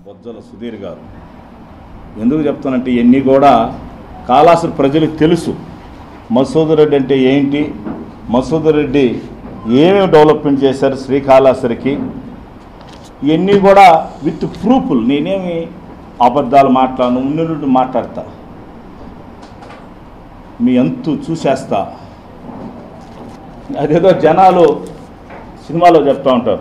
బొజ్జల సుధీర్ గారు ఎందుకు చెప్తానంటే ఇవన్నీ కూడా కాళాసురు ప్రజలకు తెలుసు మసూద్ రెడ్డి అంటే ఏంటి మసూద్ రెడ్డి ఏమేమి డెవలప్మెంట్ చేశారు శ్రీకాళాసురికి ఇవన్నీ కూడా విత్ ప్రూఫ్లు నేనేమి అబద్ధాలు మాట్లాడను ఉన్నట్టు మాట్లాడతా మీ అంతు చూసేస్తా అదేదో జనాలు సినిమాలో చెప్తా ఉంటారు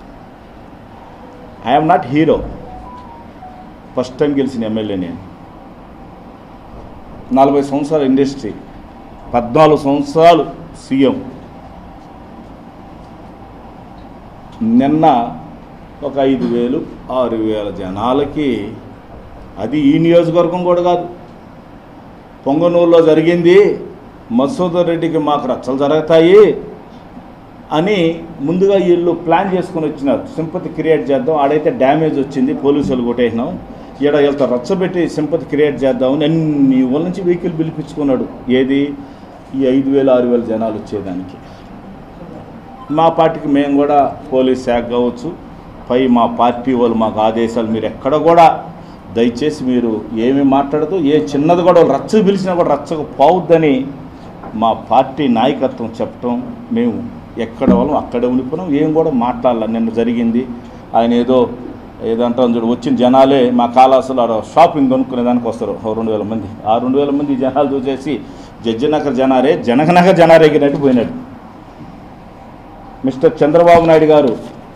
I'm not hero first time గెలిచిన ఎమ్మెల్యే నేను నలభై సంవత్సరాల ఇండస్ట్రీ పద్నాలుగు సంవత్సరాలు సీఎం నిన్న ఒక ఐదు వేలు ఆరు వేల జనాలకి అది ఈ నియోజకవర్గం కూడా కాదు పొంగనూరులో జరిగింది మసూదర్ రెడ్డికి మాకు రచ్చలు జరుగుతాయి అని ముందుగా వీళ్ళు ప్లాన్ చేసుకొని వచ్చినారు సింపతి క్రియేట్ చేద్దాం ఆడైతే డ్యామేజ్ వచ్చింది పోలీసులు కొట్టేసినాం ఈడ వీళ్ళతో రచ్చబెట్టి సింపతి క్రియేట్ చేద్దామని అన్ని ఊళ్ళ నుంచి వెహికల్ పిలిపించుకున్నాడు ఏది ఈ ఐదు వేలు ఆరు వేల జనాలు వచ్చేదానికి మా పార్టీకి మేము కూడా పోలీస్ శాఖ కావచ్చు పై మా పార్టీ వాళ్ళు మాకు ఆదేశాలు మీరు ఎక్కడ కూడా దయచేసి మీరు ఏమి మాట్లాడదు ఏ చిన్నది కూడా రచ్చకు పిలిచినా కూడా రచ్చకు పోవద్దని మా పార్టీ నాయకత్వం చెప్పటం మేము ఎక్కడ వాళ్ళం అక్కడే ఉండిపోయినాం ఏం కూడా మాట్లాడాల నిన్న జరిగింది ఆయన ఏదో ఏదంటాం చూడు వచ్చిన జనాలే మా కాలాసులు ఆడ షాపింగ్ కొనుక్కునే దానికి వస్తారు ఓ రెండు వేల మంది ఆ రెండు వేల మంది జనాలు చూసేసి జడ్జినగర్ జనారే జనగనగర్ జనారెగినట్టు పోయినాడు మిస్టర్ చంద్రబాబు నాయుడు గారు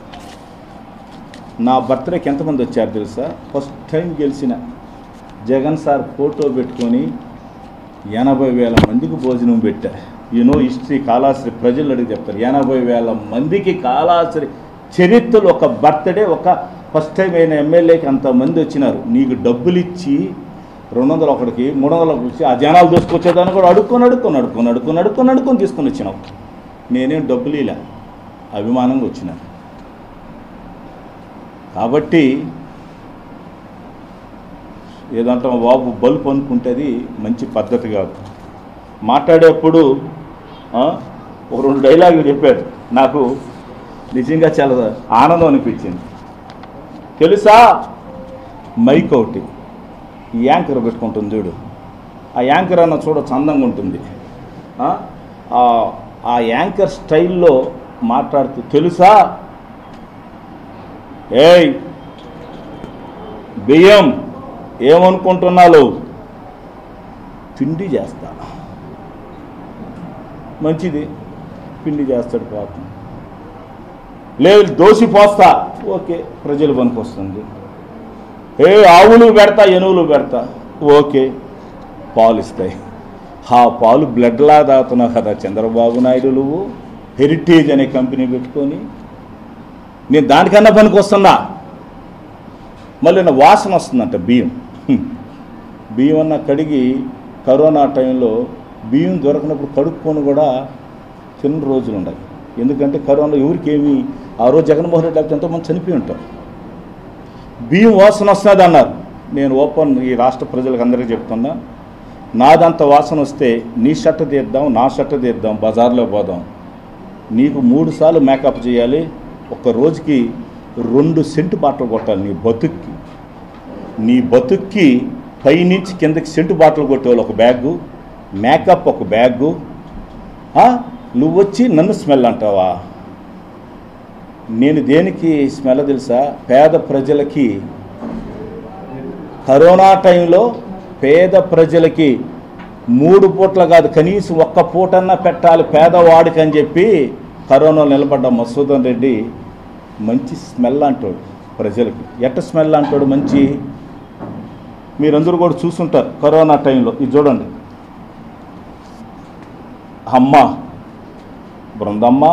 నా బర్త్డేకి ఎంతమంది వచ్చారు తెలుసా ఫస్ట్ టైం గెలిచిన జగన్ సార్ ఫోటో పెట్టుకొని ఎనభై వేల మందికి భోజనం పెట్టా యూనో హిస్టరీ కాళాశ్రీ ప్రజలు అడిగి చెప్తారు ఎనభై వేల మందికి కాళాశ్రీ చరిత్రలో ఒక బర్త్డే ఒక ఫస్ట్ టైం అయిన ఎమ్మెల్యేకి అంతమంది వచ్చినారు నీకు డబ్బులు ఇచ్చి రెండు వందలు ఒకటికి మూడు వందలు ఇచ్చి ఆ జనాలు దోసుకొచ్చేదాన్ని కూడా అడుక్కొని అడుక్కొని అడుక్కొని అడుక్కొని అడుక్కొని అడుక్కొని తీసుకొని వచ్చినావు నేనేం డబ్బులు ఇలా అభిమానంగా వచ్చినాను కాబట్టి ఏదంటే మా బాబు బల్బు అనుకుంటేది మంచి పద్ధతి కాదు మాట్లాడేప్పుడు ఆ, ఒక రెండు డైలాగులు చెప్పారు నాకు నిజంగా చాలా ఆనందం అనిపించింది తెలుసా మైక్ ఒకటి ఈ యాంకర్ పెట్టుకుంటుంది చూడు ఆ యాంకర్ అన్న చూడొచ్చు అందంగా ఉంటుంది ఆ, ఆ- ఆ యాంకర్ స్టైల్లో మాట్లాడుతూ తెలుసా ఏయ్ బియ్యం ఏమనుకుంటున్నావు పిండి చేస్తా మంచిది పిండి చేస్తాడు పాపం లేదు దోసి పోస్తా ఓకే ప్రజలు పనికొస్తుంది ఏ ఆవులు పెడతా ఎనువులు పెడతా ఓకే పాలు ఇస్తాయి ఆ పాలు బ్లడ్లా తాగుతున్నావు కదా చంద్రబాబు నాయుడు నువ్వు హెరిటేజ్ అనే కంపెనీ పెట్టుకొని నేను దానికన్నా పనికి వస్తున్నా మళ్ళీ నా వాసన వస్తుందంట బియ్యం హ్మ్. బియ్యం అన్న కడిగి కరోనా టైంలో బియ్యం దొరకనప్పుడు కడుక్కొని కూడా తిన్న రోజులు ఉన్నాయి ఎందుకంటే కరోనా ఎవరికి ఏమి ఆ రోజు జగన్మోహన్ రెడ్డి లేకపోతే ఎంతోమంది చనిపోయి ఉంటారు బియ్యం వాసన వస్తుంది అన్నారు నేను ఓపెన్ ఈ రాష్ట్ర ప్రజలకు అందరికీ చెప్తున్నా నాదంత వాసన వస్తే నీ షర్ట్ తీద్దాం నా షర్ట్ తీద్దాం బజార్లో పోదాం నీకు మూడు సార్లు మేకప్ చేయాలి ఒక రోజుకి రెండు సెంటు బాటలు కొట్టాలి నీ బతుక్కి నీ బతుక్కి పైనుంచి కిందకి సెంటు బాటలు కొట్టేవాళ్ళు ఒక బ్యాగు మేకప్ ఒక బ్యాగు ఆ? నువ్వు వచ్చి నన్ను స్మెల్ అంటావా నేను దేనికి స్మెల్ తెలుసా పేద ప్రజలకి కరోనా టైంలో పేద ప్రజలకి మూడు పూట్ల కాదు కనీసం ఒక్క పూటన్నా పెట్టాలి పేదవాడికి అని చెప్పి కరోనా నిలబడ్డ మసూదన్ రెడ్డి మంచి స్మెల్ అంటాడు ప్రజలకి ఎట్ట స్మెల్ అంటాడు మంచి మీరందరూ కూడా చూసుంటారు కరోనా టైంలో ఇది చూడండి అమ్మ బృందమ్మ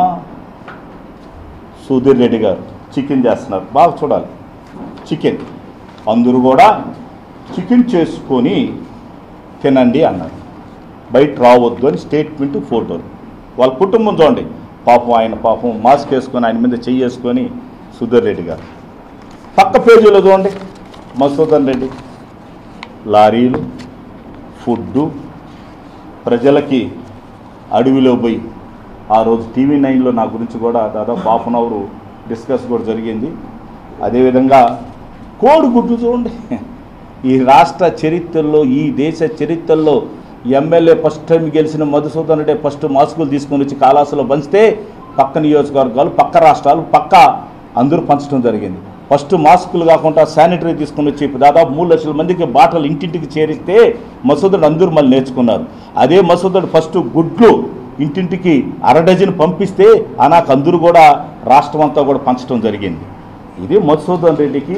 సుధీర్ రెడ్డి గారు చికెన్ చేస్తున్నారు బాగా చూడాలి చికెన్ అందరూ కూడా చికెన్ చేసుకొని తినండి అన్నారు బయట రావద్దు అని స్టేట్మెంట్ ఫోటోలు వాళ్ళ కుటుంబం చూడండి పాపం ఆయన పాపం మాస్క్ వేసుకొని ఆయన మీద చెయ్యి వేసుకొని సుధీర్ రెడ్డి గారు పక్క పేజీలో చూడండి మసూదన్ రెడ్డి లారీలు ఫుడ్డు ప్రజలకి అడవిలో పోయి ఆ రోజు టీవీ నైన్లో నా గురించి కూడా దాదాపు హాఫ్ అన్ అవర్ డిస్కస్ కూడా జరిగింది అదేవిధంగా కోడిగుడ్లు చూడండి ఈ రాష్ట్ర చరిత్రలో ఈ దేశ చరిత్రలో ఎమ్మెల్యే ఫస్ట్ టైం గెలిచిన మధుసూదన్ రెడ్డి ఫస్ట్ మాస్కులు తీసుకొని వచ్చి కాలాసులో పంచితే పక్క నియోజకవర్గాలు పక్క రాష్ట్రాలు పక్క అందరూ పంచడం జరిగింది ఫస్ట్ మాస్కులు కాకుండా శానిటరీ తీసుకొని వచ్చి దాదాపు మూడు లక్షల మందికి బాటలు ఇంటింటికి చేరిస్తే మసూదడు అందరూ మళ్ళీ నేర్చుకున్నారు అదే మసూదడు ఫస్ట్ గుడ్లు ఇంటింటికి అర డజన్ పంపిస్తే ఆ నాకు అందరూ కూడా రాష్ట్రం అంతా కూడా పంచడం జరిగింది ఇది మధుసూదన్ రెడ్డికి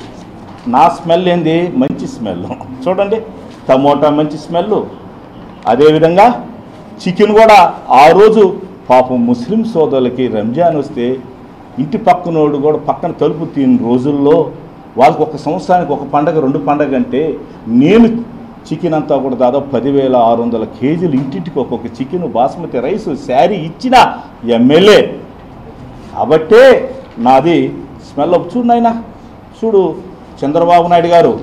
నా స్మెల్ ఏంది మంచి స్మెల్ చూడండి టమోటా మంచి స్మెల్ అదేవిధంగా చికెన్ కూడా ఆ రోజు పాపం ముస్లిం సోదరులకి రంజాన్ వస్తే ఇంటి పక్కనోడు కూడా పక్కన తలుపు తిని రోజుల్లో వాళ్ళకి ఒక సంవత్సరానికి ఒక పండగ రెండు పండగ అంటే నేను చికెన్ అంతా కూడా దాదాపు పదివేల ఆరు వందల కేజీలు ఇంటింటికి ఒక్కొక్క చికెన్ బాస్మతి రైస్ శారీ ఇచ్చిన ఎమ్మెల్యే కాబట్టే నాది స్మెల్ చూడు నాయనా చూడు చంద్రబాబు నాయుడు గారు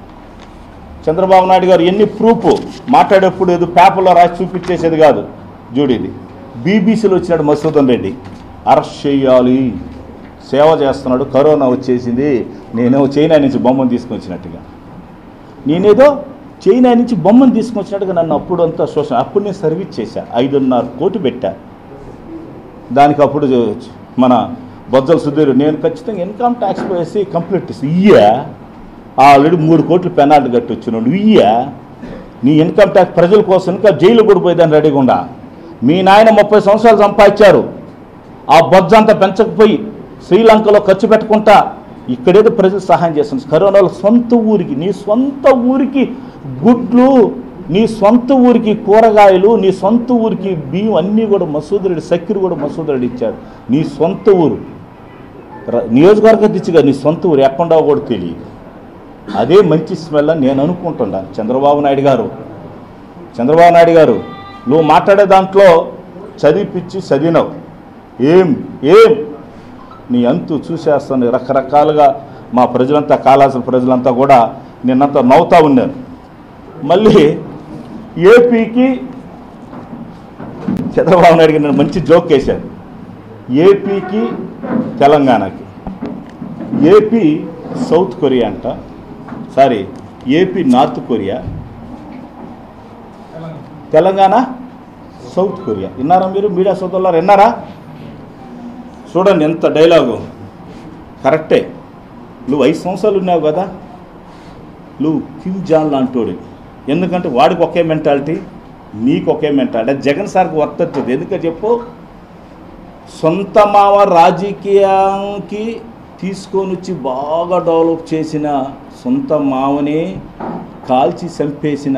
చంద్రబాబు నాయుడు గారు ఎన్ని ప్రూఫ్ మాట్లాడేప్పుడు ఏదో పేపర్లో రాసి చూపించేసేది కాదు చూడు ఇది బీబీసీలో వచ్చినాడు మసూదన్ రెడ్డి అరెస్ట్ చేయాలి సేవ చేస్తున్నాడు కరోనా వచ్చేసింది నేనేమో చైనా నుంచి బొమ్మను తీసుకొచ్చినట్టుగా నేనేదో చైనా నుంచి బొమ్మను తీసుకొచ్చినట్టుగా నన్ను అప్పుడు అంతా సోషల్ అప్పుడు నేను సర్వీస్ చేశా ఐదున్నర కోటి పెట్టా దానికి అప్పుడు మన బొజ్జల సుధీర్ నేను ఖచ్చితంగా ఇన్కమ్ ట్యాక్స్ వేసి కంప్లీట్ చేసి ఇయ్యా ఆల్రెడీ మూడు కోట్లు పెనాల్టీ కట్టి వచ్చినాడు ఇయ్యా నీ ఇన్కమ్ ట్యాక్స్ ప్రజల కోసం ఇంకా జైలు కూడా పోయేదాన్ని రెడీగా ఉండా మీ నాయన ముప్పై సంవత్సరాలు సంపాదించారు ఆ బొజ్జ అంతా పెంచకపోయి శ్రీలంకలో ఖర్చు పెట్టుకుంటా ఇక్కడేదో ప్రజలు సహాయం చేస్తుంది కరోనాలో సొంత ఊరికి నీ సొంత ఊరికి గుడ్లు నీ సొంత ఊరికి కూరగాయలు నీ సొంత ఊరికి బియ్యం అన్నీ కూడా మసూదరుడి సక్కిరి కూడా మసూదరుడు ఇచ్చాడు నీ సొంత ఊరు ర- నియోజకవర్గ దిచ్చిగా నీ సొంత ఊరు ఎక్కడా కూడా తెలియదు అదే మంచి స్మెల్ అని నేను అనుకుంటున్నా చంద్రబాబు నాయుడు గారు చంద్రబాబు నాయుడు గారు నువ్వు మాట్లాడే దాంట్లో చదివిపిచ్చి చదివినావు ఏం ఏం నీ అంతు చూసేస్తాను రకరకాలుగా మా ప్రజలంతా కాలాసిన ప్రజలంతా కూడా నిన్నంతా నవ్వుతా ఉన్నారు మళ్ళీ ఏపీకి చంద్రబాబు నాయుడు గారు మంచి జోక్ వేశారు ఏపీకి తెలంగాణకి ఏపీ సౌత్ కొరియా అంట sorry AP North Korea Telangana South Korea విన్నారా మీరు మీడియా సోదరులారు విన్నారా చూడండి ఎంత డైలాగు కరెక్టే నువ్వు ఐదు సంవత్సరాలు ఉన్నావు కదా నువ్వు కిమ్ జాన్ లాంటోడు ఎందుకంటే వాడికి ఒకే మెంటాలిటీ నీకు ఒకే మెంటాలిటీ జగన్ సార్కి వర్తవుతుంది ఎందుకంటే చెప్పు సొంత మావ రాజకీయానికి తీసుకొని వచ్చి బాగా డెవలప్ చేసిన సొంత మావని కాల్చి చంపేసిన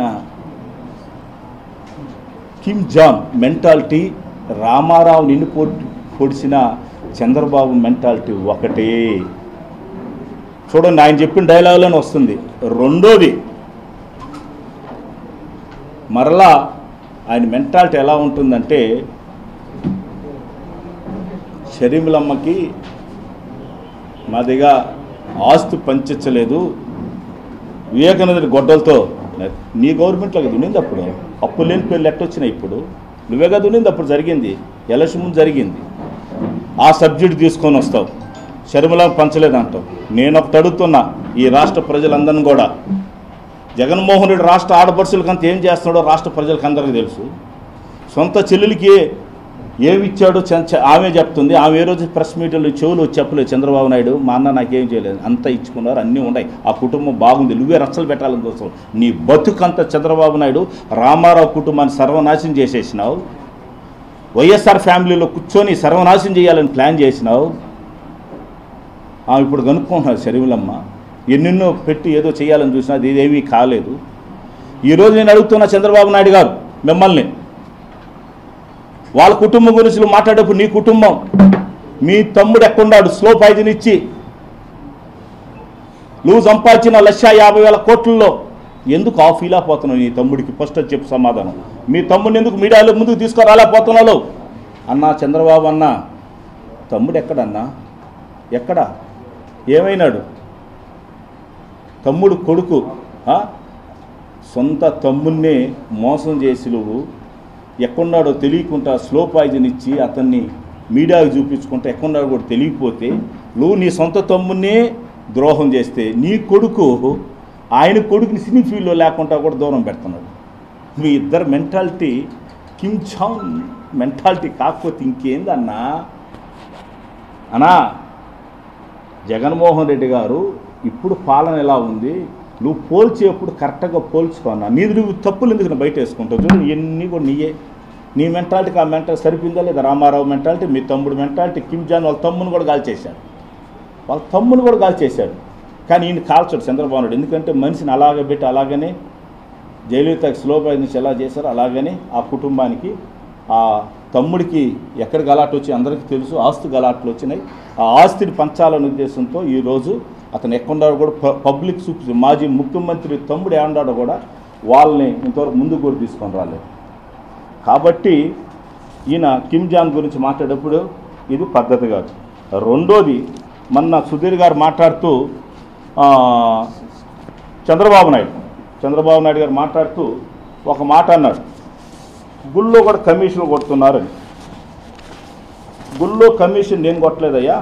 కిమ్ జాన్ మెంటాలిటీ రామారావు నిన్ను పొడి పొడిచిన చంద్రబాబు మెంటాలిటీ ఒకటే చూడండి ఆయన చెప్పిన డైలాగ్లోనే వస్తుంది రెండోది మరలా ఆయన మెంటాలిటీ ఎలా ఉంటుందంటే షరీములమ్మకి మాదిగా ఆస్తు పంచలేదు వివేకానందుడి గొడ్డలతో నీ గవర్నమెంట్లో కదా ఉండింది అప్పుడు అప్పు లేని పేర్లు ఎట్టొచ్చినాయి ఇప్పుడు నువ్వే కదా ఉండింది అప్పుడు జరిగింది ఎలక్షన్ ముందు జరిగింది ఆ సబ్జెక్ట్ తీసుకొని వస్తావు షర్మిల పంచలేదంటావు నేను ఒకటి అడుగుతున్నా ఈ రాష్ట్ర ప్రజలందరిని కూడా జగన్మోహన్ రెడ్డి రాష్ట్ర ఆడపడుచులకంతా ఏం చేస్తున్నాడో రాష్ట్ర ప్రజలకు అందరికీ తెలుసు సొంత చెల్లెలికి ఏమి ఇచ్చాడో చ- చ- ఆమె చెప్తుంది ఆమె ఏ రోజు ప్రెస్ మీట్లో చెవులు చెప్పలేదు చంద్రబాబు నాయుడు మా అన్న నాకేం చేయలేదు అంతా ఇచ్చుకున్నారు అన్నీ ఉన్నాయి ఆ కుటుంబం బాగుంది నువ్వే రచ్చలు పెట్టాలని కోసం నీ బతుకంతా చంద్రబాబు నాయుడు రామారావు కుటుంబాన్ని సర్వనాశనం చేసేసినావు వైఎస్ఆర్ ఫ్యామిలీలో కూర్చొని సర్వనాశనం చేయాలని ప్లాన్ చేసినావు ఆమె ఇప్పుడు కనుక్కుంటున్నారు శరీవులమ్మ ఎన్నెన్నో పెట్టి ఏదో చేయాలని చూసినా అది ఏమీ కాలేదు ఈరోజు నేను అడుగుతున్న చంద్రబాబు నాయుడు గారు మిమ్మల్ని వాళ్ళ కుటుంబం గురించి నువ్వు మాట్లాడేప్పుడు నీ కుటుంబం మీ తమ్ముడు ఎక్కడున్నాడు స్లో పాయిజన్ ఇచ్చి నువ్వు సంపాదించిన లక్ష యాభై వేల కోట్లలో ఎందుకు ఆ ఫీల్ అయిపోతున్నావు నీ తమ్ముడికి ఫస్ట్ అది చెప్పు సమాధానం మీ తమ్ముడిని ఎందుకు మీడియాలో ముందుకు తీసుకురాలేకపోతున్నావు అన్నా చంద్రబాబు అన్న తమ్ముడు ఎక్కడన్నా ఎక్కడ ఏమైనాడు తమ్ముడు కొడుకు ఆ? సొంత తమ్మున్నే మోసం చేసి నువ్వు ఎక్కడున్నాడో తెలియకుండా స్లో పాయిజన్ ఇచ్చి అతన్ని మీడియాకి చూపించుకుంటే ఎక్కడున్నాడో కూడా తెలియకపోతే నువ్వు నీ సొంత తమ్మున్నే ద్రోహం చేస్తే నీ కొడుకు ఆయన కొడుకుని సినీ ఫీల్డ్లో లేకుండా కూడా దూరం పెడుతున్నాడు మీ ఇద్దరు మెంటాలిటీ కిమ్ చాంగ్ మెంటాలిటీ కాకపోతే ఇంకేందన్నా అన్నా జగన్మోహన్ రెడ్డి గారు ఇప్పుడు పాలన ఎలా ఉంది నువ్వు పోల్చేప్పుడు కరెక్ట్గా పోల్చుకున్నా నీది నువ్వు తప్పులు ఎందుకు నువ్వు బయట వేసుకుంటావు చూడు ఇవన్నీ కూడా నీయే నీ మెంటాలిటీకి ఆ మెంటల్ సరిపోయిందా లేదా రామారావు మెంటాలిటీ మీ తమ్ముడు మెంటాలిటీ కిమ్ జాన్ వాళ్ళ తమ్ముని కూడా కాల్చేశాడు వాళ్ళ తమ్ముని కూడా కాల్చేశాడు కానీ ఈయన కాల్చాడు చంద్రబాబు నాయుడు ఎందుకంటే మనిషిని అలాగే పెట్టి అలాగనే జయలలితకి స్లో బై నుంచి ఎలా చేశారో అలాగనే ఆ కుటుంబానికి ఆ తమ్ముడికి ఎక్కడ గలాట్లు వచ్చి అందరికీ తెలుసు ఆస్తి గలాట్లు వచ్చినాయి ఆ ఆస్తిని పంచాలనే ఉద్దేశంతో ఈరోజు అతను ఎక్కడున్నాడో కూడా ప- పబ్లిక్ చూపి మాజీ ముఖ్యమంత్రి తమ్ముడు ఏమన్నాడో కూడా వాళ్ళని ఇంతవరకు ముందు కూడా తీసుకొని రాలేదు కాబట్టి ఈయన కిమ్ జాన్ గురించి మాట్లాడేటప్పుడు ఇది పద్ధతి కాదు రెండోది మొన్న సుధీర్ గారు మాట్లాడుతూ ఆ, చంద్రబాబు నాయుడు చంద్రబాబు నాయుడు గారు మాట్లాడుతూ ఒక మాట అన్నాడు గుళ్ళో కూడా కమిషన్ కొడుతున్నారని గుళ్ళో కమిషన్ నేను కొట్టలేదయ్యా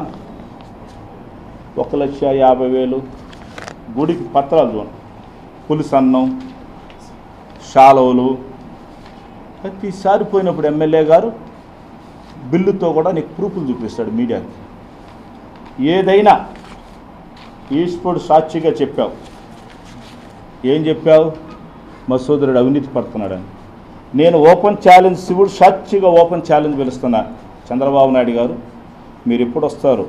ఒక లక్ష యాభై వేలు గుడికి పత్రాలు చూడండి పులిస్ అన్నం షాలవులు ప్రతిసారి పోయినప్పుడు ఎమ్మెల్యే గారు బిల్లుతో కూడా నీకు ప్రూఫ్లు చూపిస్తాడు మీడియాకి ఏదైనా ఈశ్వరుడు సాక్షిగా చెప్పావు ఏం చెప్పావు మా సోదరుడు అవినీతి పడుతున్నాడని నేను ఓపెన్ ఛాలెంజ్ శివుడు సాక్షిగా ఓపెన్ ఛాలెంజ్ పిలుస్తున్నా చంద్రబాబు నాయుడు గారు మీరు ఎప్పుడు వస్తారు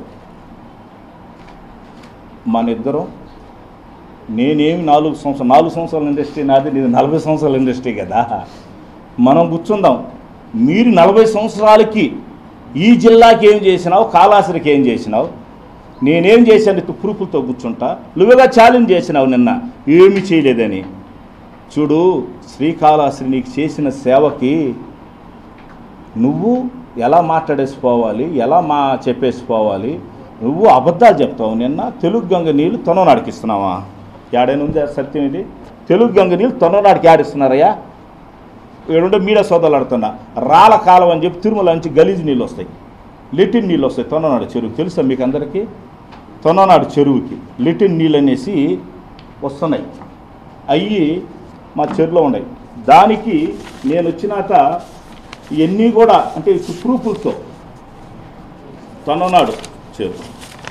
మన ఇద్దరం నేనేమి నాలుగు సంవత్సరాలు నాలుగు సంవత్సరాల ఇండస్ట్రీ నాది నీది నలభై సంవత్సరాల ఇండస్ట్రీ కదా మనం కూర్చుందాం మీరు నలభై సంవత్సరాలకి ఈ జిల్లాకి ఏం చేసినావు కాళాసరికి ఏం చేసినావు నేనేం చేశాను ఇటు ప్రూఫ్లతో కూర్చుంటా నువ్వుగా ఛాలెంజ్ చేసినావు నిన్న ఏమి చేయలేదని చూడు శ్రీకాళహస్తి నీకు చేసిన సేవకి నువ్వు ఎలా మాట్లాడేసిపోవాలి ఎలా మా చెప్పేసిపోవాలి నువ్వు అబద్ధాలు చెప్తావు నిన్న తెలుగు గంగ నీళ్ళు తొననాడికి ఇస్తున్నావా ఏడైనా ఉంది ఆ సత్యం ఇది తెలుగు గంగ నీళ్ళు తొననాడికి ఆడిస్తున్నారయ్యా ఏడుంటే మీడియా సోదాలు ఆడుతున్నా రాళ్ళ కాలం అని చెప్పి తిరుమల నుంచి గలీజ్ నీళ్ళు వస్తాయి లిటిన్ నీళ్ళు వస్తాయి తొననాడు చెరువు తెలుసా మీకు అందరికీ తొననాడు చెరువుకి లిటిన్ నీళ్ళు అనేసి వస్తున్నాయి అవి మా చెరువులో ఉన్నాయి దానికి నేను వచ్చినాక ఇవన్నీ కూడా అంటే ప్రూఫ్లతో తొననాడు చెరువు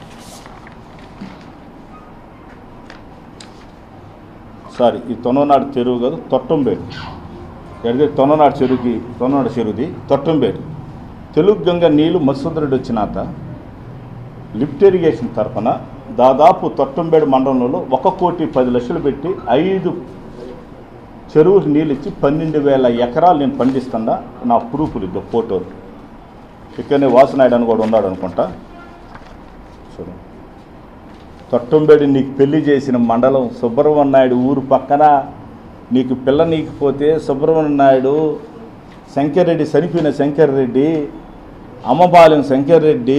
సారీ ఈ తొననాడు చెరువు కాదు తొట్టంబేడు ఎడితే తొననాడు చెరువుకి తొననాడు చెరువుది తొట్టంబేడు తెలుగు గంగ నీళ్ళు మత్స్సుందరెడ్డి వచ్చినాక లిఫ్ట్ ఇరిగేషన్ తరఫున దాదాపు తొట్టంబేడు మండలంలో ఒక కోటి పది లక్షలు పెట్టి ఐదు చెరువుకి నీళ్ళు ఇచ్చి పన్నెండు వేల ఎకరాలు నేను పండిస్తున్నా నా ప్రూఫ్లు ఇద్దో ఫోటోలు ఇక్కడనే వాసునాయుడు అని కూడా ఉన్నాడు అనుకుంటా చూడు తొట్టంబేడి నీకు పెళ్లి చేసిన మండలం సుబ్రహ్మణ్య నాయుడు ఊరు పక్కన నీకు పిల్ల నీకపోతే సుబ్రహ్మణ్య నాయుడు శంకర్రెడ్డి చనిపోయిన శంకర్రెడ్డి అమ్మబాలెం శంకర్రెడ్డి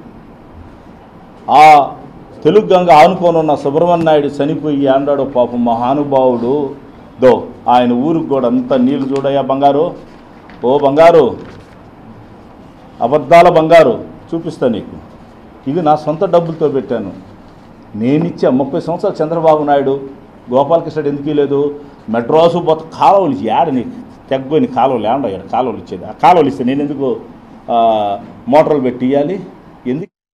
ఆ తెలుగు గంగ ఆనుకొని ఉన్న సుబ్రహ్మణ్య నాయుడు చనిపోయి ఆండాడు పాపం మహానుభావుడు దో ఆయన ఊరికి కూడా అంత నీళ్ళు చూడయ్యా బంగారు ఓ బంగారు అబద్ధాల బంగారు చూపిస్తా నీకు ఇది నా సొంత డబ్బులతో పెట్టాను నేను ఇచ్చా ముప్పై సంవత్సరాలు చంద్రబాబు నాయుడు గోపాలకృష్ణుడు ఎందుకు లేదు మెడ్రాసు పోత కాలువలు ఏడ నీకు తెగ్గోని కాలువలు ఏమండ ఇక్కడ కాలువలు ఇచ్చేది ఆ కాలువలు ఇస్తే నేను ఎందుకు ఆ, మోటార్లు పెట్టి ఇవ్వాలి